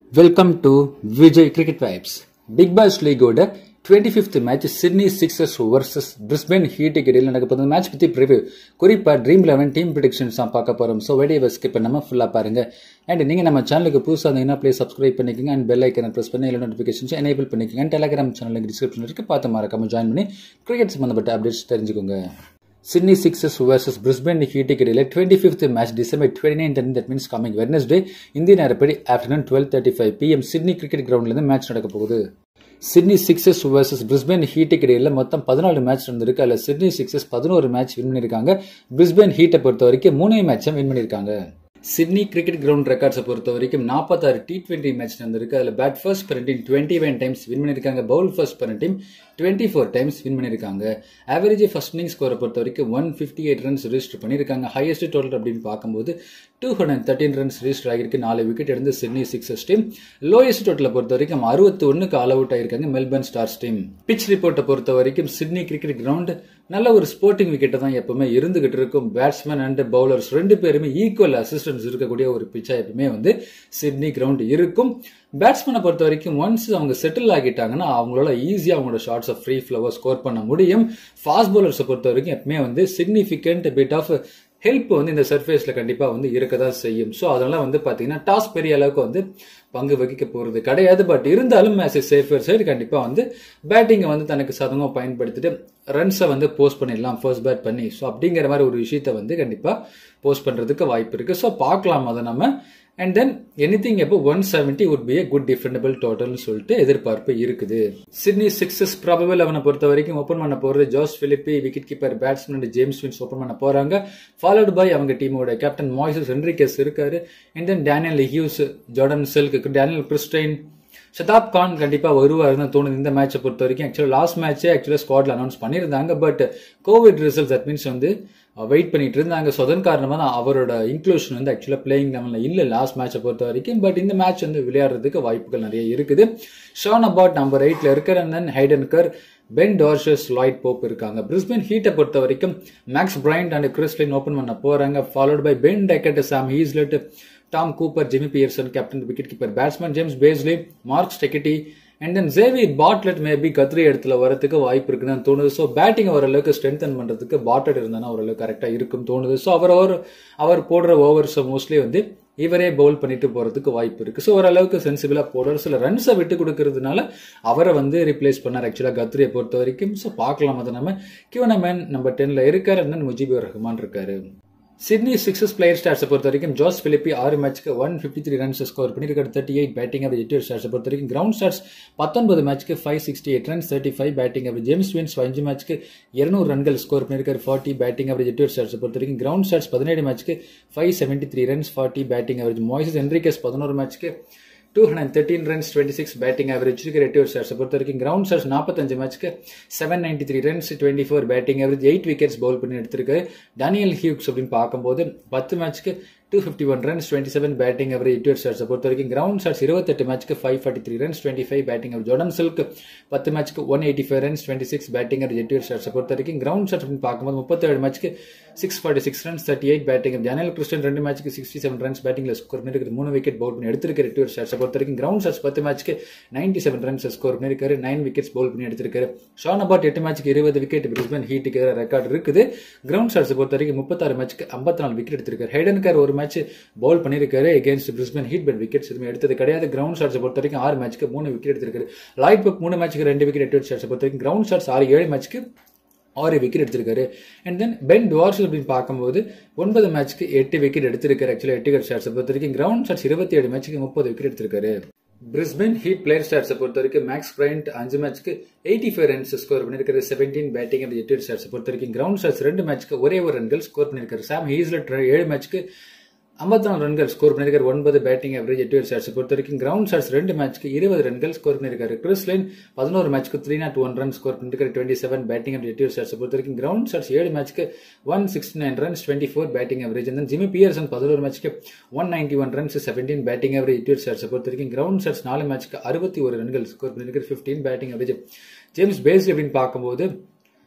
welcome to Vijay cricket vibes Big Bash லீகோட twenty fifth match Sydney Sixers versus Brisbane ஹீட்டுக்கு இடையில் நடக்க போகிற மேட்ச் பற்றி ப்ரிவியூ குறிப்பாக ட்ரீம் லெவன் டீம் ப்ரிடிக்ஷன்ஸ் தான் பார்க்க போகிறோம் ஸோ வீடியோவை ஸ்கிப் பண்ணாமல் ஃபுல்லாக பாருங்க அண்ட் நீங்கள் நம்ம சேனலுக்கு புதுசாக இருந்தீங்கன்னா ப்ளீஸ் சப்ஸ்கிரைப் பண்ணிக்கோங்க அண்ட் பெல் ஐக்கனை ப்ரெஸ் பண்ணி எல்லா நோட்டிஃபிகேஷன்ஸ் எனேபிள் பண்ணிக்கோங்க அண்ட் டெலிகிராம் சேனலுக்கு டிஸ்கிரிப்ஷன் இருக்குது பார்த்து மறக்காம ஜாயின் பண்ணி கிரிக்கெட் சம்மந்தப்பட்ட அப்டேட்ஸ் தெரிஞ்சுக்கோங்க சிட்னி சிக்ஸஸ் வர்சஸ் பிரிஸ்பேன் ஹீட்டுக்கு இடையில twenty fifth match December twenty nine ten that means coming Wednesday இந்திய நேரப்படி afternoon twelve thirty five PM Sydney cricket கிரவுண்ட்லேருந்து மேட்ச் நடக்க போகுது சிட்னி சிக்ஸஸ் வர்சஸ் பிரிஸ்பேன் ஹீட்டுக்கு இடையில மொத்தம் பதினாலு மேட்ச் நடந்திருக்கு அதில் சிட்னி சிக்ஸஸ் பதினோரு மேட்ச் வின் பண்ணியிருக்காங்க பிரிஸ்பேன் ஹீட்டை பொறுத்த வரைக்கும் மூணே மேட்சும் வின் பண்ணியிருக்காங்க சிட்னி கிரிக்கெட் கிரவுண்ட் ரெக்கார்ட்ஸை பொறுத்த வரைக்கும் நாற்பத்தாறு டி டுவெண்ட்டி மேட்ச் நடந்திருக்கு அதில் பேட் ஃபர்ஸ்ட் பர் team twenty one times win பண்ணியிருக்காங்க பவுல் ஃபர்ஸ்ட் பர் team twenty four times win பண்ணியிருக்காங்க ஆவரேஜ் ஃபர்ஸ்ட் இன்னிங் ஸ்கோரை பொறுத்த வரைக்கும் one fifty eight runs register பண்ணியிருக்காங்க ஹையஸ்ட் டோட்டல் அப்படின்னு பார்க்கும்போது two hundred thirteen runs register ஆகிருக்கு நாலு விக்கெட் எடுத்து சிட்னி சிக்ஸஸ் டீம் லோயஸ்ட் டோட்டலை பொறுத்த வரைக்கும் அறுபத்தி ஒன்றுக்கு ஆல் அவுட் ஆயிருக்காங்க மெல்பர்ன் ஸ்டார்ஸ் டீம் பிச் ரிப்போர்ட்டை பொறுத்த வரைக்கும் சிட்னி கிரிக்கெட் கிரவுண்ட் நல்ல ஒரு ஸ்போர்ட்டிங் விக்கெட்டை தான் எப்பவுமே இருந்துகிட்டு இருக்கும் பேட்ஸ்மேன் அண்ட் பவுலர்ஸ் ரெண்டு பேருமே ஈக்குவல் அசிஸ்டன்ஸ் இருக்கக்கூடிய ஒரு பிச்சா எப்பவுமே வந்து சிட்னி கிரவுண்ட் இருக்கும் பேட்ஸ்மேனை பொறுத்த வரைக்கும் ஒன்ஸ் அவங்க செட்டில் ஆகிட்டாங்கன்னா அவங்களால ஈஸியாக அவங்களோட ஷார்ட்ஸை ஃப்ரீ ஃப்ளவர் ஸ்கோர் பண்ண முடியும் ஃபாஸ்ட் பவுலர்ஸை பொறுத்த வரைக்கும் எப்பவுமே வந்து சிக்னிஃபிகண்ட் பிட் ஆஃப் ஹெல்ப் வந்து இந்த சர்ஃபேஸில் கண்டிப்பாக வந்து இருக்க தான் செய்யும் ஸோ அதெல்லாம் வந்து பார்த்தீங்கன்னா டாஸ் பெரிய அளவுக்கு வந்து பங்கு வகிக்க போகிறது கிடையாது பட் இருந்தாலும் ஆஸ் எ சேஃபர் சைடு கண்டிப்பாக வந்து பேட்டிங்கை வந்து தனக்கு சதமாக பயன்படுத்திட்டு ரன்ஸை வந்து போஸ்ட் பண்ணிடலாம் ஃபர்ஸ்ட் பேட் பண்ணி ஸோ அப்படிங்கிற மாதிரி ஒரு விஷயத்த வந்து கண்டிப்பாக போஸ்ட் பண்ணுறதுக்கு வாய்ப்பு இருக்குது ஸோ பார்க்கலாம் அதை நம்ம அண்ட் தென் எனி திங் எப்போ one seventy would be a good defendable டோட்டல்னு சொல்லிட்டு எதிர்பார்ப்பு இருக்குது சிட்னி சிக்ஸஸ் ப்ராபபிள் அவனை பொறுத்த வரைக்கும் ஓப்பன் பண்ண போறது Josh Philippe wicket keeper batsman James Vince open பண்ண போறாங்க ஃபாலோட் பை அவங்க டீமோட கேப்டன் மாய்சஸ் ஹென்ரிகேஸ் இருக்காரு and then Daniel Hughes Jordan Silk Daniel Christian Shadab Khan கண்டிப்பா வருவாருன்னு தோணுது இந்த மேட்சை பொறுத்த வரைக்கும் ஆக்சுவலா லாஸ்ட் மேட்சே ஆக்சுவலா ஸ்குவாட்ல அனௌன்ஸ் பண்ணியிருந்தாங்க but Covid result that means வந்து வெயிட் பண்ணிட்டு இருந்தாங்க ஸோ அதன் காரணமாக தான் அவரோட இன்க்ளூஷன் வந்து ஆக்சுவலாக பிளேயிங் லெவலில் இல்லை லாஸ்ட் மேட்சை பொறுத்த வரைக்கும் பட் இந்த மேட்ச் வந்து விளையாடுறதுக்கு வாய்ப்புகள் நிறைய இருக்குது ஷான் அபாட் நம்பர் எயிட்ல இருக்கிற then Hayden Kerr Ben Dwarshuis Lloyd Pope இருக்காங்க பிரிஸ்பேன் ஹீட்டை பொறுத்த வரைக்கும் Max Bryant and Chris Lynn open பண்ண போறாங்க followed by Ben Duckett Sam Heazlett Tom Cooper Jimmy Peirson captain wicket keeper batsman James Bazley Mark Steketee and then ஜேவி Bartlett maybe Guthrie இடத்துல வரதுக்கு வாய்ப்பு இருக்குன்னு தோணுது ஸோ பேட்டிங் ஓரளவுக்கு ஸ்ட்ரென்தன் பண்ணுறதுக்கு பாட்லெட் இருந்தானா ஓரளவுக்கு கரெக்டாக இருக்கும் தோணுது ஸோ அவர் அவர் அவர் போடுற ஓவர்ஸை மோஸ்ட்லி வந்து இவரே பவுல் பண்ணிட்டு போறதுக்கு வாய்ப்பு இருக்கு ஸோ ஓரளவுக்கு சென்சிபிளா போடுறாரு சில ரன்ஸை விட்டு கொடுக்கறதுனால அவரை வந்து ரிப்ளேஸ் பண்ணார் ஆக்சுவலா கத்ரியை பொறுத்த வரைக்கும் ஸோ பார்க்கலாம் அதை நம்ம கியூனமேன் நம்பர் டென்ல இருக்காரு அண்ட் முஜிபுர் ரஹ்மான் இருக்காரு சிட்னி சிக்ஸஸ் பிளேயர் ஸ்டார்ஸை பொறுத்த வரைக்கும் ஜாஸ் பிலிப்பி ஆறு மேட்ச்க்கு one fifty three runs score பண்ணியிருக்காரு தேர்ட்டி எயிட் பேட்டிங் அவரேஜ் எட்டு ஸ்டார்ஸை பொறுத்த வரைக்கும் கிரவுண்ட் ஸ்டார்ஸ் பத்தொன்பது மேட்ச்க்கு five sixty eight runs thirty five batting average James Vince அஞ்சு மேட்ச்க்கு இருநூறு ரன்கள் ஸ்கோர் பண்ணியிருக்காரு ஃபார்ட்டி பேட்டிங் அவரேஜ் எட்டு ஸ்டார்ஸை பொறுத்த வரைக்கும் கிரவுண்ட் ஸ்டார்ஸ் பதினேழு மேட்ச்க்கு five seventy three runs forty batting average Moises Henriques பதினோரு மேட்ச்க்கு two hundred thirteen runs twenty six batting average இருக்கிற எட்டு ஸ்டார்ஸ் பொறுத்த வரைக்கும் கிரவுண்ட் ஸ்டார்ஸ் நாற்பத்தஞ்சு மேட்ச்க்கு seven ninety three runs twenty four batting average eight wickets bowl பண்ணி எடுத்திருக்கு டேனியல் ஹியூக்ஸ் அப்படின்னு பார்க்கும்போது பத்து மேட்ச்க்கு two fifty one runs twenty seven batting average எட்டு ஸ்டார்ஸை பொறுத்த வரைக்கும் கிரவுண்ட் ஸ்டார்ஸ் இருபத்தெட்டு மேட்ச்க்கு five forty three runs twenty five batting average Jordan Silk பத்து மேட்ச்க்கு one eighty five runs twenty six batting average எட்டு ஸ்டார்ஸை பொறுத்த வரைக்கும் கிரவுண்ட் ஸ்டார்ஸ் அப்படின்னு பார்க்கும்போது முப்பத்தேழு மேட்ச்க்கு six forty six runs thirty eight batting Daniel Christian ரெண்டு மேட்ச்க்கு சிக்ஸ்டி செவன் ரன்ஸ் பேட்டிங்ல ஸ்கோர் பண்ணிருக்காரு மூணு விக்கெட் பவுல் பண்ணி எடுத்திருக்காரு எட்டு ஸ்டார்ஸை பொறுத்த வரைக்கும் கிரவுண்ட் ஸ்டார்ஸ் பத்து மேட்ச்க்கு நைன்டி செவன் ரன்ஸ் ஸ்கோர் பண்ணிருக்காரு நைன் விக்கெட்ஸ் பவுல் பண்ணி எடுத்திருக்காரு ஷான் அபாட் எட்டு மேட்ச்க்கு இருபது விக்கெட் பிரிஸ்பன் ஹீட்டுக்கு எதிராக ரெக்கார்டு இருக்குது கிரவுண்ட் ஸ்டார்ஸ் பொறுத்த வரைக்கும் முப்பத்தாறு மேட்ச்க்கு ஐம்பத்தி நாலு விக்கெட் எடுத்திருக்காரு ஹைடன்கர் ஒரு மேட்ச் பவுல் பண்ணிருக்காரு against Brisbane Heat but wickets எதுவுமே எடுத்தது கிடையாது கிரவுண்ட் ஷாட்ஸ் பொறுத்த வரைக்கும் ஆறு மேட்ச்க்கு மூணு விக்கெட் எடுத்திருக்காரு லைட் பப் மூணு மேட்ச்க்கு ரெண்டு விக்கெட் எட்டு ஷாட்ஸ் பொறுத்த வரைக்கும் கிரவுண்ட் ஷாட்ஸ் ஆறு ஏழு மேட்ச்க்கு ஆறு விக்கெட் எடுத்திருக்காரு அண்ட் தென் பென் டுவார்ஸ் அப்படின்னு பார்க்கும்போது ஒன்பது மேட்ச்க்கு எட்டு விக்கெட் எடுத்திருக்காரு ஆக்சுவலா எட்டு விக்கெட் ஷாட்ஸ் பொறுத்த வரைக்கும் கிரவுண்ட் ஷாட்ஸ் இருபத்தி ஏழு மேட்ச்க்கு முப்பது விக்கெட் எடுத்திருக்காரு பிரிஸ்பென் ஹீட் பிளேயர் ஸ்டார்ஸை பொறுத்த வரைக்கும் மேக்ஸ் பிரைண்ட் அஞ்சு மேட்ச்க்கு எயிட்டி ஃபைவ் ரன்ஸ் ஸ்கோர் பண்ணிருக்காரு செவன்டீன் பேட்டிங் அண்ட் எட்டு ஸ்டார்ஸை பொறுத்த வரைக்கும் கிரவுண்ட் ஸ்டார்ஸ் ரெண்டு மேட்ச்க்கு ஒரே ஒரு ரன்கள் ஸ்கோர் பண்ணிருக்காரு சாம் ஹீஸ்லெட் ஏழு மேட்ச்க்கு ஐம்பத்தி நாலு ரன்கள் ஸ்கோர் பண்ணிருக்காரு ஒன்பது பேட்டிங் அவரேஜ் எட்டு ஷாட்ஸ் பொறுத்த வரைக்கும் கிரவுண்ட் ஷாட்ஸ் ரெண்டு மேட்ச்க்கு இருபது ரன்கள் ஸ்கோர் பண்ணிருக்காரு கிறிஸ்லைன் பதினோரு மேட்ச்க்கு three naught one run score பண்ணிருக்காரு டுவெண்ட்டி செவன் பேட்டிங் அவரேஜ் எட்டு ஷாட்ஸ் பொறுத்த வரைக்கும் கிரவுண்ட் ஷாட்ஸ் ஏழு மேட்ச்க்கு one sixty nine runs twenty four batting average and Jimmy Peirson பதினோரு மேட்ச்க்கு one ninety one runs seventeen batting average எட்டு ஷாட்ஸ் பொறுத்த வரைக்கும் கிரவுண்ட் ஷாட்ஸ் நாலு மேட்ச்க்கு அறுபத்தி ஒரு ரன்கள் ஸ்கோர் பண்ணிருக்காரு fifteen batting average James Bazley அப்படின்னு பார்க்கும்போது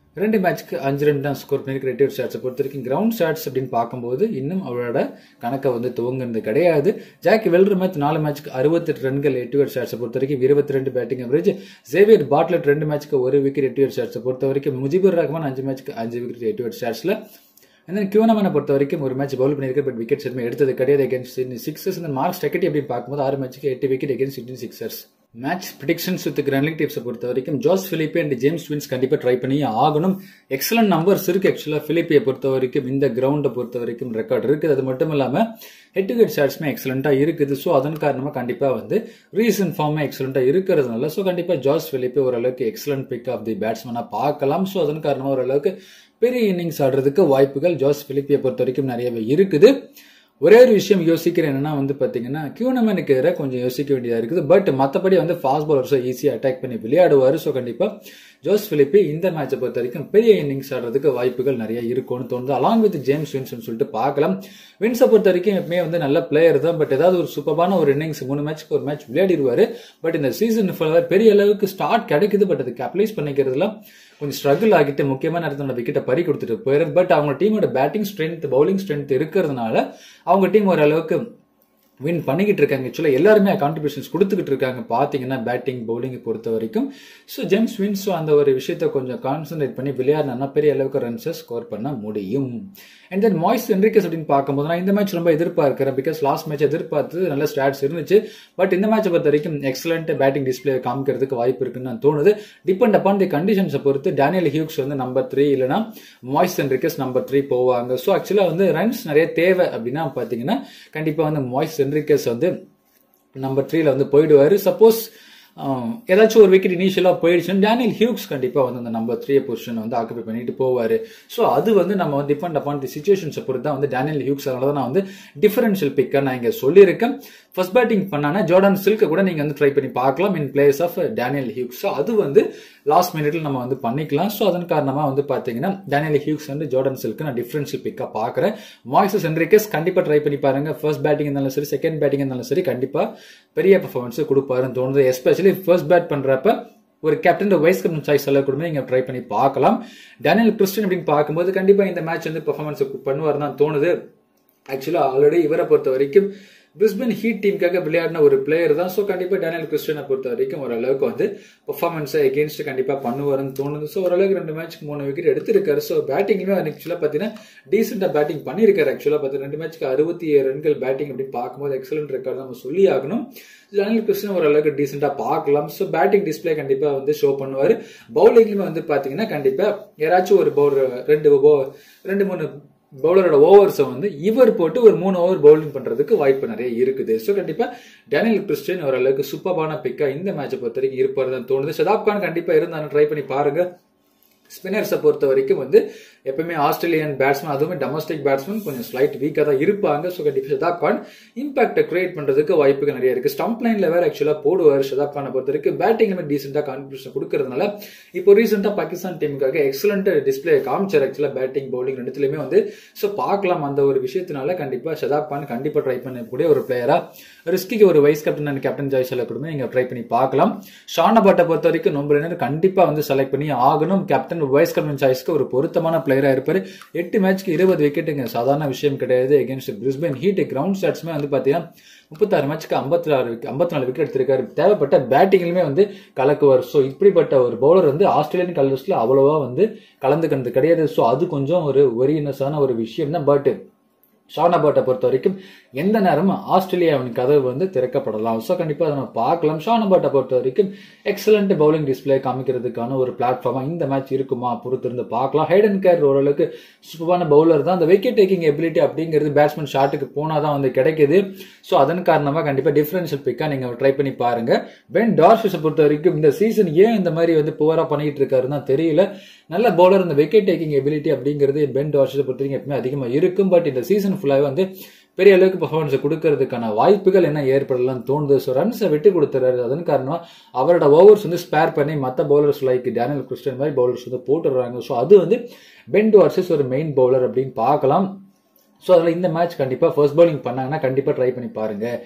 ரெண்டு மேட்ச்க்கு அஞ்சு ரன் தான் ஸ்கோர் பண்ணியிருக்க ரெட்டியூட் ஷாட்ஸை பொறுத்த வரைக்கும் கிரவுண்ட் ஷாட்ஸ் அப்படின்னு பார்க்கும்போது இன்னும் அவரோட கணக்கை வந்து துவங்குனது கிடையாது ஜாக்கி வெல்ற மேட்ச் நாலு மேட்ச்க்கு அறுபத்தெட்டு ரன்கள் எட்டுவேட் ஷாட்ஸை பொறுத்த வரைக்கும் இருபத்தி ரெண்டு பேட்டிங் அவரேஜ் ஜேவியர் பாட்லெட் ரெண்டு மேட்ச்க்கு ஒரு விக்கெட் எட்டுவேட் ஷாட்ஸை பொறுத்த வரைக்கும் முஜிபுர் ரஹ்மான் அஞ்சு மேட்ச்க்கு அஞ்சு விக்கெட் எட்டுவேட் ஷாட்ஸில் அந்த கியூனமனை பொறுத்த வரைக்கும் ஒரு மேட்ச் பவுல் பண்ணியிருக்க பட் விக்கெட்ஸ் எதுவுமே எடுத்தது கிடையாது அகேன்ஸ்ட் சிக்ஸர்ஸ் இந்த மார்க்ஸ் டெக்கெட் அப்படின்னு பார்க்கும்போது ஆறு மேட்ச்க்கு எட்டு wicket against Indian Sixers match predictions with கிரானிக் டிப்ஸை பொறுத்த வரைக்கும் Josh Philippe and James Vince கண்டிப்பாக ட்ரை பண்ணி ஆகணும் எக்ஸலன்ட் நம்பர்ஸ் இருக்கு ஆக்சுவலாக பிலிப்பியை பொறுத்த வரைக்கும் இந்த கிரவுண்டை பொறுத்த வரைக்கும் ரெக்கார்ட் இருக்குது அது மட்டும் இல்லாமல் ஹெட் டு ஹெட் ஷாட்ஸ்மே எக்ஸலண்ட்டாக இருக்குது ஸோ அதன் காரணமாக கண்டிப்பாக வந்து ரீசன் ஃபார்மே எக்ஸலண்ட்டாக இருக்கிறதுனால ஸோ கண்டிப்பாக ஜாஸ் பிலிப்பே ஓரளவுக்கு எக்ஸலண்ட் பிக் ஆஃப் தி பேட்ஸ்மேனாக பார்க்கலாம் ஸோ அதன் காரணமாக ஓரளவுக்கு பெரிய இன்னிங்ஸ் ஆடுறதுக்கு வாய்ப்புகள் ஜாஸ் பிலிப்பியை பொறுத்த வரைக்கும் நிறையவே இருக்குது ஒரே ஒரு விஷயம் யோசிக்கிறேன் என்னன்னா வந்து பாத்தீங்கன்னா கியூனமனுக்கு எதிராக கொஞ்சம் யோசிக்க வேண்டியதா இருக்குது பட் மற்றபடி வந்து ஃபாஸ்ட் பாலர்ஸை ஈஸியாக அட்டாக் பண்ணி விளையாடுவார் ஸோ கண்டிப்பா ஜோஸ் பிலிப்பி இந்த மேட்சை பொறுத்த வரைக்கும் பெரிய இன்னிங்ஸ் ஆடுறதுக்கு வாய்ப்புகள் நிறைய இருக்கும்னு தோணுது அலாங் வித் ஜேம்ஸ் வின்ஸ்னு சொல்லிட்டு பார்க்கலாம் வின்ஸை பொறுத்த வரைக்கும் எப்பவுமே வந்து நல்ல பிளேயர் தான் பட் ஏதாவது ஒரு சூப்பரான ஒரு இன்னிங்ஸ் மூணு மேட்ச்க்கு ஒரு மேட்ச் விளையாடிடுவாரு பட் இந்த சீசன் ஃபுல்லாக பெரிய அளவுக்கு ஸ்டார்ட் கிடைக்குது பட் அதுக்கு அப்ளைஸ் பண்ணிக்கிறதுல கொஞ்சம் ஸ்ட்ரகிள் ஆகிட்டு முக்கியமான இடத்துல விக்கெட்டை பறி கொடுத்துட்டு போயிரு பட் அவங்க டீமோட பேட்டிங் ஸ்ட்ரென்த் பவுலிங் ஸ்ட்ரென்த் இருக்கிறதுனால அவங்க டீம் ஓரளவுக்கு வின் பண்ணிக்கிட்டு இருக்காங்க ஆக்சுவலாக எல்லாருமே கான்ட்ரிபியூஷன்ஸ் கொடுத்துக்கிட்டு இருக்காங்க பார்த்தீங்கன்னா பேட்டிங் பவுலிங்கை பொறுத்த வரைக்கும் ஸோ ஜேம்ஸ் வின்ஸும் அந்த ஒரு விஷயத்த கொஞ்சம் கான்சன்ட்ரேட் பண்ணி விளையாடினா பெரிய அளவுக்கு ரன்ஸை ஸ்கோர் பண்ண முடியும் அண்ட் தென் மாய்ஸ் என்ரிகஸ் அப்படின்னு பார்க்கும்போது நான் இந்த மேட்ச் ரொம்ப எதிர்பார்க்கிறேன் பிகாஸ் லாஸ்ட் மேட்ச் எதிர்பார்த்து நல்ல ஸ்டாட்ஸ் இருந்துச்சு பட் இந்த மேட்சை பொறுத்த வரைக்கும் எக்ஸலண்ட் பேட்டிங் டிஸ்பிளே காமிக்கிறதுக்கு வாய்ப்பு இருக்குன்னு நான் தோணுது டிபெண்ட் அப்பான் தி கண்டிஷன்ஸை பொறுத்து டேனியல் ஹியூக்ஸ் வந்து நம்பர் த்ரீ இல்லைனா மாய்ஸ் என்ரிகஸ் நம்பர் த்ரீ போவாங்க ஸோ ஆக்சுவலாக வந்து ரன்ஸ் நிறைய தேவை அப்படின்னா பார்த்தீங்கன்னா கண்டிப்பாக வந்து மாய்ஸ் என்ரிகஸ் வந்து நம்பர் த்ரீல வந்து போயிடுவாரு சப்போஸ் ஏதாச்சும் ஒரு விக்கெட் இனிஷியலாக போயிடுச்சுன்னா டேனியல் ஹியூக்ஸ் கண்டிப்பாக வந்து அந்த நம்பர் த்ரீ பொசிஷன் வந்து ஆக்குபை பண்ணிட்டு போவார் ஸோ அது வந்து நம்ம வந்து டிபெண்ட் அப்பான் தி சுச்சுவேஷன்ஸை பொறுத்து தான் வந்து டேனியல் ஹியூக்ஸ் அதனால தான் நான் வந்து டிஃபரன்ஷியல் பிக்கை நான் இங்கே சொல்லியிருக்கேன் ஃபர்ஸ்ட் பேட்டிங் பண்ணானா ஜோர்டன் சில்கை கூட நீங்கள் வந்து ட்ரை பண்ணி பார்க்கலாம் in place of Daniel Hughes so அது வந்து லாஸ்ட் மினிட்ல நம்ம வந்து பண்ணிக்கலாம் ஸோ அதன் காரணமாக வந்து பார்த்தீங்கன்னா டேனியல் ஹியூக்ஸ் வந்து ஜோர்டன் சில்க்கு நான் டிஃபரன்ஷியல் பிக்காக பார்க்குறேன் மாய்ஸஸ் என்ரிகஸ் கண்டிப்பாக ட்ரை பண்ணி பாருங்க ஃபர்ஸ்ட் பேட்டிங் இருந்தாலும் சரி செகண்ட் பேட்டிங் இருந்தாலும் சரி கண்டிப்பாக பெரிய பர்ஃபார்மன்ஸ் கொடுப்பாருன்னு தோணுது எஸ்பெஷலி ஃபர்ஸ்ட் பேட் பண்ணுறப்ப ஒரு கேப்டன் வைஸ் கேப்டன் சாய்ஸ் எல்லாம் கூட நீங்க ட்ரை பண்ணி பார்க்கலாம் டேனியல் கிறிஸ்டின் அப்படின்னு பார்க்கும்போது கண்டிப்பா இந்த மேட்ச் வந்து பெர்ஃபார்மன்ஸ் பண்ணுவார் தான் தோணுது ஆக்சுவலா ஆல்ரெடி இவரை பொறுத்த வரைக்கும் பிரிஸ்பன் ஹீட் டீமுக்காக விளையாடின ஒரு பிளேயர் தான் ஸோ கண்டிப்பாக டேனியல் கிறிஸ்டியனை பொறுத்த வரைக்கும் ஓரளவுக்கு வந்து பர்ஃபார்மன்ஸை எகேன்ஸ்ட் கண்டிப்பாக பண்ணுவாருன்னு தோணுது ஸோ ஓரளவுக்கு ரெண்டு மேட்ச்க்கு மூணு விக்கெட் எடுத்திருக்காரு ஸோ பேட்டிங்குமே ஆக்சுவலாக பார்த்தீங்கன்னா டீசெண்டாக பேட்டிங் பண்ணியிருக்காரு ஆக்சுவலாக பார்த்தீங்கன்னா ரெண்டு மேட்ச்க்கு அறுபத்தி ஏழு ரன்கள் பேட்டிங் அப்படின்னு பார்க்கும்போது எக்ஸலன்ட் ரெக்கார்ட் நம்ம சொல்லி ஆகணும் டேனியல் கிறிஸ்டின் ஓரளவுக்கு டீசெண்டாக பார்க்கலாம் ஸோ பேட்டிங் டிஸ்பிளே கண்டிப்பாக வந்து ஷோ பண்ணுவார் பவுலிங்லுமே வந்து பார்த்தீங்கன்னா கண்டிப்பாக யாராச்சும் ஒரு பவுலர் ரெண்டு ரெண்டு மூணு பவுலரோட ஓவர்ஸை வந்து இவர் போட்டு ஒரு மூணு ஓவர் பவுலிங் பண்றதுக்கு வாய்ப்பு நிறைய இருக்குது ஸோ கண்டிப்பா டேனியல் கிறிஸ்டின் ஓரளவுக்கு சூப்பரான பிக்கா இந்த மேட்சை பொறுத்த வரைக்கும் இருப்பாரு தான் தோணுது ஷதாப் கான் கண்டிப்பா இருந்தாலும் ட்ரை பண்ணி பாருங்க ஸ்பின்னர்ஸை பொறுத்த வரைக்கும் வந்து எப்பவுமே ஆஸ்திரேலியன் பேட்ஸ்மேன் அதுவுமே டொமஸ்டிக் பேட்ஸ்மேன் கொஞ்சம் ஸ்லைட் வீக்காக தான் இருப்பாங்க ஸோ கண்டிப்பாக ஷதாப் கான் இம்பாக்டை கிரியேட் பண்ணுறதுக்கு வாய்ப்புகள் நிறைய இருக்குது ஸ்டம்ப் லைனில் வேறு ஆக்சுவலாக போடுவார் ஷதாப் கானை பொறுத்த வரைக்கும் பேட்டிங்ல டீசெண்டாக கான்ட்ரிபியூஷன் கொடுக்கறதுனால இப்போ ரீசெண்டாக பாகிஸ்தான் டீமுக்காக எக்ஸலண்ட் டிஸ்பிளே காமிச்சார் ஆக்சுவலாக பேட்டிங் பவுலிங் ரெண்டுத்துலையுமே வந்து ஸோ பார்க்கலாம் அந்த ஒரு விஷயத்தினால கண்டிப்பாக ஷதாப் கான் கண்டிப்பாக ட்ரை பண்ணக்கூடிய ஒரு பிளேயராக ரிஸ்கிக்கு ஒரு vice captain and captain choice எல்லாம் கூட நீங்கள் ட்ரை பண்ணி பார்க்கலாம் ஷானபாட்டை பொறுத்த வரைக்கும் நொம்பர் கண்டிப்பாக வந்து செலக்ட் பண்ணி ஆகணும் கேப்டன் வைஸ் கேப்டன் சாய்ஸ்க்கு ஒரு பொருத்தமான பிளேயராக இருப்பார் எட்டு மேட்ச்க்கு இருபது விக்கெட்டுங்க சாதாரண விஷயம் கிடையாது எகேன்ஸ்ட் பிரிஸ்பேன் ஹீட் கிரவுண்ட் ஸ்டாட்ஸ்மே வந்து பார்த்தீங்கன்னா முப்பத்தாறு மேட்ச்க்கு ஐம்பத்தி ஆறு ஐம்பத்தி நாலு விக்கெட் எடுத்திருக்காரு தேவைப்பட்ட பேட்டிங்லுமே வந்து கலக்குவார் ஸோ இப்படிப்பட்ட ஒரு பவுலர் வந்து ஆஸ்திரேலியன் கலர்ஸ்ல அவ்வளோவா வந்து கலந்துக்கிறது கிடையாது ஸோ அது கொஞ்சம் ஒரு ஒரியனஸான ஒரு விஷயம் தான் பட் ஷானபாட்டை பொறுத்த வரைக்கும் எந்த நேரமும் ஆஸ்திரேலியாவின் கதவு வந்து திறக்கப்படலாம் ஸோ கண்டிப்பாக அதை நம்ம பார்க்கலாம் ஷானபாட்டை பொறுத்த வரைக்கும் எக்ஸலண்ட் பவுலிங் டிஸ்பிளே காமிக்கிறதுக்கான ஒரு பிளாட்ஃபார்மாக இந்த மேட்ச் இருக்குமா பொறுத்திருந்து பார்க்கலாம் ஹைடன் கேர் ஓரளவுக்கு சூப்பரான பவுலர் தான் அந்த விக்கெட் டேக்கிங் எபிலிட்டி அப்படிங்கிறது பேட்ஸ்மேன் ஷாட்டுக்கு போனால் தான் வந்து கிடைக்குது ஸோ அதன் காரணமாக கண்டிப்பாக டிஃபரன்ஷியல் பிக்காக நீங்கள் ட்ரை பண்ணி பாருங்க பென் டார்ஷஸை பொறுத்த வரைக்கும் இந்த சீசன் ஏன் இந்த மாதிரி வந்து புவராக பண்ணிட்டு இருக்காருன்னா தெரியல நல்ல பவுலர் இந்த விக்கெட் டேக்கிங் எபிலிட்டி அப்படிங்கிறது பென் டார்ஷஸை பொறுத்த வரைக்கும் எப்பவுமே அதிகமாக இருக்கும் பட் இந்த சீசன் ஃபுல்லாகவே வந்து பெரிய அளவுக்கு பர்ஃபார்மன்ஸை கொடுக்கறதுக்கான வாய்ப்புகள் என்ன ஏற்படலாம் தோணுது ஸோ ரன்ஸை விட்டு கொடுத்துறாரு அதன் காரணமாக அவரோட ஓவர்ஸ் வந்து ஸ்பேர் பண்ணி மற்ற பவுலர்ஸ் லைக் டேனியல் கிறிஸ்டன் மாதிரி பவுலர்ஸ் வந்து போட்டுடுறாங்க ஸோ அது வந்து பென் டார்சஸ் ஒரு மெயின் பவுலர் அப்படின்னு பார்க்கலாம் ஸோ அதில் இந்த மேட்ச் கண்டிப்பாக ஃபர்ஸ்ட் பவுலிங் பண்ணாங்கன்னா கண்டிப்பாக ட்ரை பண்ணி பாருங்க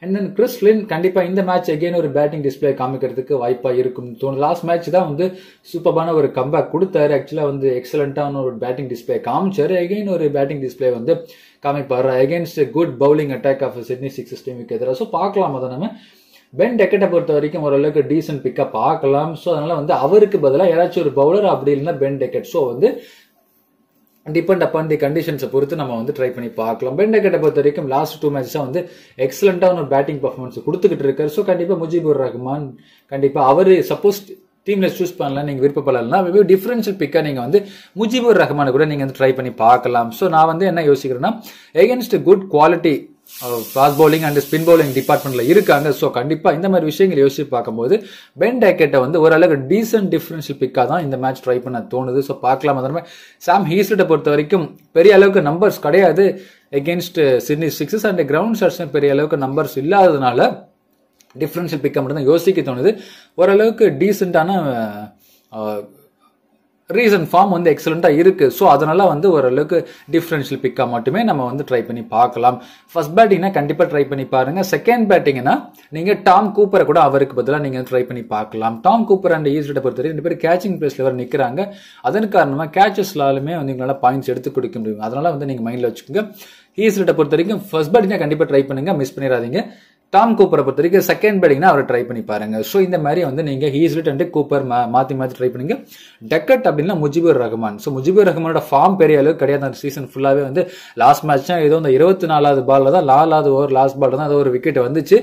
அண்ட் தென் கிறிஸ் லின் கண்டிப்பா இந்த மேட்ச் எகைன் ஒரு பேட்டிங் டிஸ்பிளே காமிக்கிறதுக்கு வாய்ப்பா இருக்கும் தோணும் லாஸ்ட் மேட்ச் தான் வந்து சூப்பரான ஒரு கம்பேக் கொடுத்தாரு ஆக்சுவலா வந்து எக்ஸலண்டான ஒரு பேட்டிங் டிஸ்பிளே காமிச்சாரு எகைன் ஒரு பேட்டிங் டிஸ்பிளே வந்து காமிப்பாரு against good bowling attack of Sydney Six டீமுக்கு எதிராக ஸோ பார்க்கலாம் அதை நம்ம பென் டெக்கெட்டை பொறுத்த வரைக்கும் ஓரளவுக்கு டீசென்ட் பிக்கப் பார்க்கலாம் ஸோ அதனால வந்து அவருக்கு பதிலாக ஏதாச்சும் ஒரு பவுலர் அப்படி இல்லைன்னா பென் டெக்கெட் ஸோ வந்து டிபெண்ட் அப்பான் தி கண்டிஷன்ஸை பொறுத்து நம்ம வந்து ட்ரை பண்ணி பார்க்கலாம் பென் டெக்கெட்டை பொறுத்த வரைக்கும் லாஸ்ட் டூ மேட்ச்ஸாக வந்து எக்ஸலண்டான ஒரு பேட்டிங் பர்ஃபார்மன்ஸ் கொடுத்துக்கிட்டு இருக்காரு ஸோ கண்டிப்பாக முஜிபுர் ரஹ்மான் கண்டிப்பாக அவர் சப்போஸ் டீம்ல சூஸ் பண்ணலாம் நீங்க விருப்பப்படலாம் மேபி டிஃபரன்ஷியல் பிக்கா நீங்க வந்து முஜிபுர் ரஹ்மான் கூட நீங்க வந்து ட்ரை பண்ணி பார்க்கலாம் ஸோ நான் வந்து என்ன யோசிக்கிறேன்னா against good quality fast bowling and spin bowling டிபார்ட்மெண்ட்ல இருக்காங்க ஸோ கண்டிப்பா இந்த மாதிரி விஷயங்கள் யோசிச்சு பார்க்கும்போது பென் டேக்கெட்டை வந்து ஓரளவுக்கு டீசென்ட் டிஃபரன்ஷியல் பிக்கா தான் இந்த மேட்ச் ட்ரை பண்ண தோணுது ஸோ பார்க்கலாம் அதனால சாம் ஹீஸ்லட்டை பொறுத்த வரைக்கும் பெரிய அளவுக்கு நம்பர்ஸ் கிடையாது against Sydney Sixers and ground stats பெரிய அளவுக்கு நம்பர்ஸ் இல்லாததுனால டிஃப்ரென்ஷியல் பிக்கை மட்டும் தான் யோசிக்க தோணுது ஓரளவுக்கு டீசெண்டான ரீசன் ஃபார்ம் வந்து எக்ஸலண்ட்டாக இருக்கு ஸோ அதனால வந்து ஓரளவுக்கு டிஃப்ரென்ஷியல் பிக்கா மட்டுமே நம்ம வந்து ட்ரை பண்ணி பார்க்கலாம் ஃபர்ஸ்ட் பேட்டிங்னா கண்டிப்பாக ட்ரை பண்ணி பாருங்க செகண்ட் பேட்டிங்னா நீங்கள் டாம் கூப்பரை கூட அவருக்கு பதிலாக நீங்கள் ட்ரை பண்ணி பார்க்கலாம் டாம் கூப்பர் அண்ட் ஈஸ்டை பொறுத்த ரெண்டு பேரும் கேச்சிங் பிளேஸ்ல வர நிற்கிறாங்க அதன் காரணமாக கேச்சஸ்லாலுமே வந்து உங்களால் பாயிண்ட்ஸ் எடுத்து கொடுக்க முடியும் அதனால வந்து நீங்கள் மைண்டில் வச்சுக்கோங்க ஈஸ்டை பொறுத்த வரைக்கும் ஃபர்ஸ்ட் பேட்டிங்கை கண்டிப்பாக ட்ரை பண்ணுங்க மிஸ் பண்ணிடாதீங்க டாம் கூப்பரை பொறுத்த வரைக்கும் செகண்ட் பேட்டிங்னா அவரை ட்ரை பண்ணி பாருங்க ஸோ இந்த மாதிரி வந்து நீங்க ஹீஸ்லிட் அண்ட் கூப்பர் மாத்தி மாத்தி ட்ரை பண்ணுங்க டெக்கட் அப்படின்னா முஜிபுர் ரஹ்மான் ஸோ முஜிபுர் ரஹ்மானோட ஃபார்ம் பெரிய அளவுக்கு கிடையாது அந்த சீசன் ஃபுல்லாவே வந்து லாஸ்ட் மேட்ச் தான் ஏதோ இந்த இருபத்தி நாலாவது பால்ல தான் நாலாவது ஓவர் லாஸ்ட் பால் தான் ஏதோ ஒரு விக்கெட் வந்துச்சு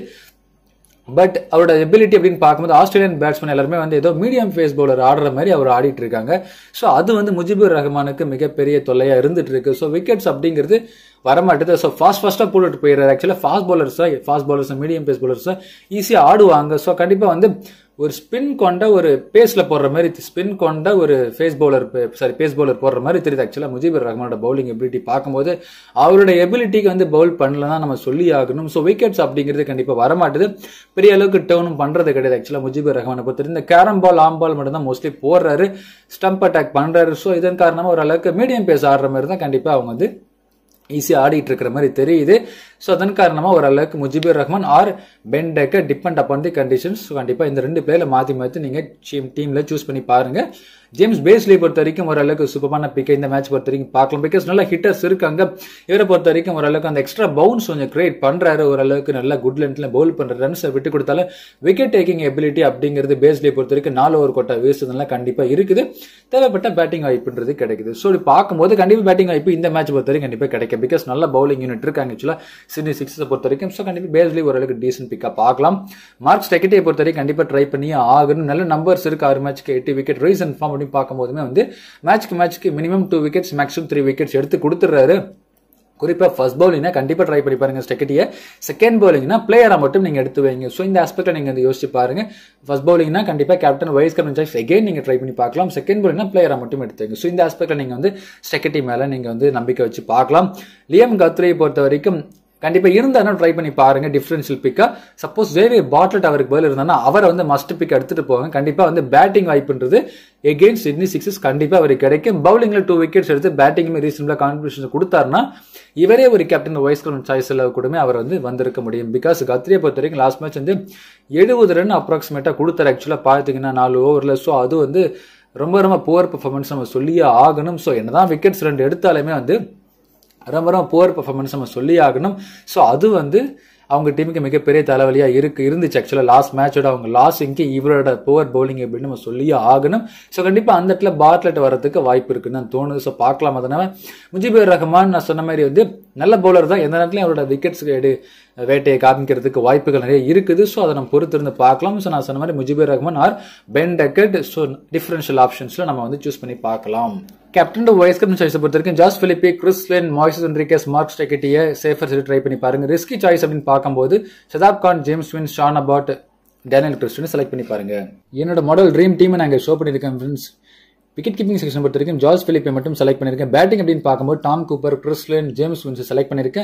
பட் அவரோட எபிலிட்டி அப்படின்னு பார்க்கும்போது ஆஸ்திரேலியன் பேட்ஸ்மேன் எல்லாருமே வந்து ஏதோ மீடியம் ஃபேஸ் பவுலர் ஆடுற மாதிரி அவர் ஆடிட்டு இருக்காங்க ஸோ அது வந்து முஜிபுர் ரஹ்மானுக்கு மிகப்பெரிய தொல்லையா இருந்துட்டு இருக்கு ஸோ விக்கெட்ஸ் அப்படிங்கிறது வரமாட்டுது ஸோ ஃபாஸ்ட் ஃபாஸ்ட்டாக போட்டுட்டு போயிடுறாரு ஆக்சுவலாக ஃபாஸ்ட் பவுலர்ஸா ஃபாஸ்ட் பவுலர்ஸ் மீடியம் பேஸ் பவுலர்ஸா ஈஸியாக ஆடுவாங்க ஸோ கண்டிப்பாக வந்து ஒரு ஸ்பின் கொண்ட ஒரு பேஸ்ல போடுற மாதிரி ஸ்பின் கொண்ட ஒரு pace bowler sorry pace bowler போடுற மாதிரி தெரியுது ஆக்சுவலாக முஜிபுர் ரஹ்மானோட பவுலிங் எபிலிட்டி பார்க்கும்போது அவரோட எபிலிட்டிக்கு வந்து பவுல் பண்ணலன்னா நம்ம சொல்லி ஆகணும் ஸோ விக்கெட்ஸ் அப்படிங்கிறது கண்டிப்பாக வரமாட்டுது பெரிய அளவுக்கு டேர்னும் பண்றது கிடையாது ஆக்சுவலாக முஜிபுர் ரஹ்மானை பொறுத்தவரை இந்த கேரம் பால் ஆம் பால் மட்டும் தான் மோஸ்ட்லி போடுறாரு ஸ்டம்ப் அட்டாக் பண்றாரு ஸோ இதன் காரணமாக ஓரளவுக்கு மீடியம் பேஸ் ஆடுற மாதிரி தான் கண்டிப்பாக அவங்க வந்து ஈஸியாக ஆடிட்டு இருக்கிற மாதிரி தெரியுது ஸோ அதன் காரணமாக ஓரளவுக்கு Mujibur Rahman or Ben Duckett depend upon the conditions கண்டிப்பாக இந்த ரெண்டு பேரில் மாற்றி மாற்றி நீங்கள் டீமில் சூஸ் பண்ணி பாருங்க ஜேம்ஸ் பேஸ்லி பொறுத்த வரைக்கும் ஓரளவுக்கு சூப்பரான பிக்கை இந்த மேட்ச் பொறுத்த வரைக்கும் பார்க்கலாம் பிகாஸ் நல்ல ஹிட்டர்ஸ் இருக்காங்க இவரை பொறுத்த வரைக்கும் ஓரளவுக்கு அந்த எக்ஸ்ட்ரா பவுன்ஸ் கொஞ்சம் கிரியேட் பண்றாரு ஓரளவுக்கு நல்ல குட் லென்த்ல பவுல் பண்ற ரன்ஸ் விட்டு கொடுத்தாலும் விக்கெட் டேக்கிங் எபிலிட்டி அப்படிங்கிறது பேஸ்லி பொறுத்த வரைக்கும் நாலு ஓவர் கொட்டா வீசுறதுலாம் கண்டிப்பா இருக்குது தேவைப்பட்ட பேட்டிங் வாய்ப்புன்றது கிடைக்குது ஸோ பார்க்கும்போது கண்டிப்பா பேட்டிங் வாய்ப்பு இந்த மேட்ச் பொறுத்த வரைக்கும் கண்டிப்பா கிடைக்கும் பிகாஸ் நல்ல பவுலிங் யூனிட் இருக்காங்க ஆக்சுவலா சிட்னி சிக்ஸை பொறுத்த வரைக்கும் ஸோ கண்டிப்பா பேஸ்லி ஓரளவுக்கு டீசென்ட் பிக்கா பார்க்கலாம் மார்க்ஸ் டெக்கெட்டை பொறுத்த வரைக்கும் கண்டிப்பா ட்ரை பண்ணி ஆகணும் நல்ல நம்பர்ஸ் இருக்கு ஆறு மேட்ச்க்கு எட்டு விக்கெட் ரீசன் ஃபார்ம் அப்படின்னு பார்க்கும்போதுமே வந்து மேட்ச்க்கு மேட்ச்க்கு minimum two wickets maximum three wickets எடுத்து கொடுத்துறாரு குறிப்பா ஃபர்ஸ்ட் பவுலிங்னா கண்டிப்பா ட்ரை பண்ணி பாருங்க ஸ்டெக்கட்டியை செகண்ட் பவுலிங்னா பிளேயரா மட்டும் நீங்க எடுத்து வைங்க ஸோ இந்த ஆஸ்பெக்ட்ல நீங்க வந்து யோசிச்சு பாருங்க ஃபர்ஸ்ட் பவுலிங்னா கண்டிப்பா captain vice captain choice again நீங்க ட்ரை பண்ணி பார்க்கலாம் செகண்ட் பவுலிங்னா பிளேயரா மட்டும் எடுத்து வைங்க ஸோ இந்த ஆஸ்பெக்ட்ல நீங்க வந்து ஸ்டெக்கட்டி மேல நீங்க வந்து நம்பிக்கை வச்சு பார்க்கலாம் லியம் கத்ரியை பொறுத்த வரைக்கும் கண்டிப்பா இருந்தாலும் ட்ரை பண்ணி பாருங்க டிஃபரன்ஷியல் பிக்கா சப்போஸ் ஜேவி பாட்லெட் அவருக்கு பதில் இருந்தானா அவரை வந்து மஸ்ட் பிக் எடுத்துட்டு போவாங்க கண்டிப்பா வந்து பேட்டிங் வாய்ப்புன்றது எகெயின் சிட்னி சிக்ஸஸ் கண்டிப்பா அவருக்கு கிடைக்கும் பவுலிங்ல டூ விக்கெட்ஸ் எடுத்து பேட்டிங்குமே ரீசனபிளா கான்ட்ரிபியூஷன் கொடுத்தாருன்னா இவரே ஒரு கேப்டன் வைஸ் கேப்டன் சாய்ஸ்ல கூடமே அவர் வந்து வந்திருக்க முடியும் பிகாஸ் கத்ரியை பொறுத்த வரைக்கும் லாஸ்ட் மேட்ச் வந்து எழுபது ரன் அப்ராக்சிமேட்டா கொடுத்தாரு ஆக்சுவலா பாத்தீங்கன்னா நாலு ஓவர்ல ஸோ அது வந்து ரொம்ப ரொம்ப புவர் பெர்ஃபார்மன்ஸ் நம்ம சொல்லியே ஆகணும் ஸோ என்னதான் விக்கெட்ஸ் ரெண்டு எடுத்தாலுமே வந்து ரொம்ப ரொம்ப புவர் பெர்ஃபார்மன்ஸ் நம்ம சொல்லி ஆகணும் ஸோ அது வந்து அவங்க டீமுக்கு மிகப்பெரிய தலைவலியா இருக்கு இருந்துச்சு ஆக்சுவலா லாஸ்ட் மேட்சோட அவங்க லாஸ் இங்கே இவரோட புவர் பவுலிங் அப்படின்னு நம்ம சொல்லியே ஆகணும் ஸோ கண்டிப்பா அந்த இடத்துல பாட்லெட் வரதுக்கு வாய்ப்பு இருக்குன்னு தோணுது ஸோ பார்க்கலாம் அதனால முஜிபுர் ரஹ்மான் நான் சொன்ன மாதிரி வந்து நல்ல பவுலர் தான் எந்த நேரத்துலையும் அவரோட விக்கெட்ஸ் எடு வேட்டையை காமிக்கிறதுக்கு வாய்ப்புகள் நிறைய இருக்குது ஸோ அதை நம்ம பொறுத்திருந்து பார்க்கலாம் ஸோ நான் சொன்ன மாதிரி Mujibur Rahman or Ben Duckett so differential ஆப்ஷன்ஸ்ல நம்ம வந்து சூஸ் பண்ணி பார்க்கலாம் கேப்டன் வைஸ் கேப்டன் சாய்ஸ் பொறுத்த வரைக்கும் Josh Philippe Chris Lynn Moises Henriques Mark டெக்கெட்டிய சேஃபர் சரி ட்ரை பண்ணி பாருங்க ரிஸ்கி சாய்ஸ் அப்படின்னு பார்க்கும்போது Shadab Khan James Vince Shaun Abbott Daniel Christian select பண்ணி பாருங்க என்னோட மாடல் ட்ரீம் டீம் நாங்கள் ஷோ பண்ணியிருக்கேன் ஃப்ரெண்ட்ஸ் விக்கெட் கீப்பிங் செக்ஷன் பொறுத்த வரைக்கும் ஜார்ஜ் பிலிப்பை மட்டும் செலக்ட் பண்ணியிருக்கேன் பேட்டிங் அப்படின்னு பார்க்கும்போது Tom Cooper Chris Lynn James Vince select பண்ணியிருக்கேன்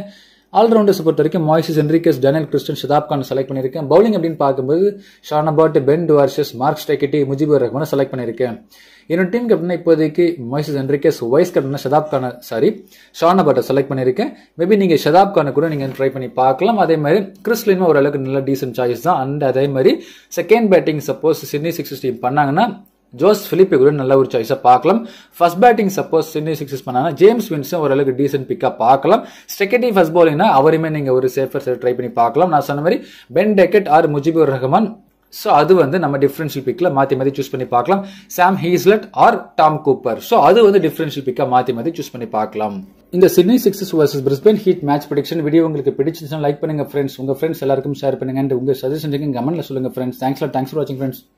ஆல்ரவுண்டர்ஸ் பொறுத்த வரைக்கும் Moises Henriques Daniel Christian Shadab Khan select பண்ணியிருக்கேன் பவுலிங் அப்படின்னு பார்க்கும்போது Shaun Abbott Ben Dwarshuis Mark Steketee Mujibur ரஹ்மானை செலக்ட் பண்ணியிருக்கேன் என்னோட டீம் கேப்டனா இப்போதைக்கு மாய்ஸஸ் என்ரிகஸ் வைஸ் கேப்டனா ஷதாப் கான சாரி ஷானபாட்டை செலக்ட் பண்ணியிருக்கேன் மேபி நீங்கள் ஷதாப் கானை கூட நீங்கள் ட்ரை பண்ணி பார்க்கலாம் அதே மாதிரி கிறிஸ்லினும் ஓரளவுக்கு நல்ல டீசென்ட் சாய்ஸ் தான் அண்ட் அதே மாதிரி second batting suppose Sydney Six team பண்ணாங்கன்னா ஜோஸ் பிலிப்பை கூட நல்ல ஒரு சாய்ஸாக பார்க்கலாம் first batting suppose Chennai Sixers பண்ணாங்கன்னா ஜேம்ஸ் வின்ஸும் ஓரளவுக்கு டீசென்ட் பிக்காக பார்க்கலாம் செகண்டரி ஃபர்ஸ்ட் பவுலிங்னா அவரையுமே நீங்கள் ஒரு சேஃபர் சைட் ட்ரை பண்ணி பார்க்கலாம் நான் சொன்ன மாதிரி Ben Duckett or Mujibur Rahman so அது வந்து நம்ம டிஃபரன்ஷியல் பிக்கில் மாற்றி மாற்றி சூஸ் பண்ணி பார்க்கலாம் Sam Heazlett or Tom Cooper so அது வந்து டிஃபரன்ஷியல் பிக்காக மாற்றி மாற்றி சூஸ் பண்ணி பார்க்கலாம் இந்த Sydney Sixers versus Brisbane Heat match prediction video உங்களுக்கு பிடிச்சிருச்சுன்னா லைக் பண்ணுங்க ஃப்ரெண்ட்ஸ் உங்க ஃப்ரெண்ட்ஸ் எல்லாருக்கும் ஷேர் பண்ணுங்க உங்க சஜஷன் கமெண்ட்ல சொல்லுங்க ஃப்ரெண்ட்ஸ் தேங்க்ஸ் தேங்க்ஸ் ஃபார் வாட்சிங் ஃப்ரெண்ட்ஸ்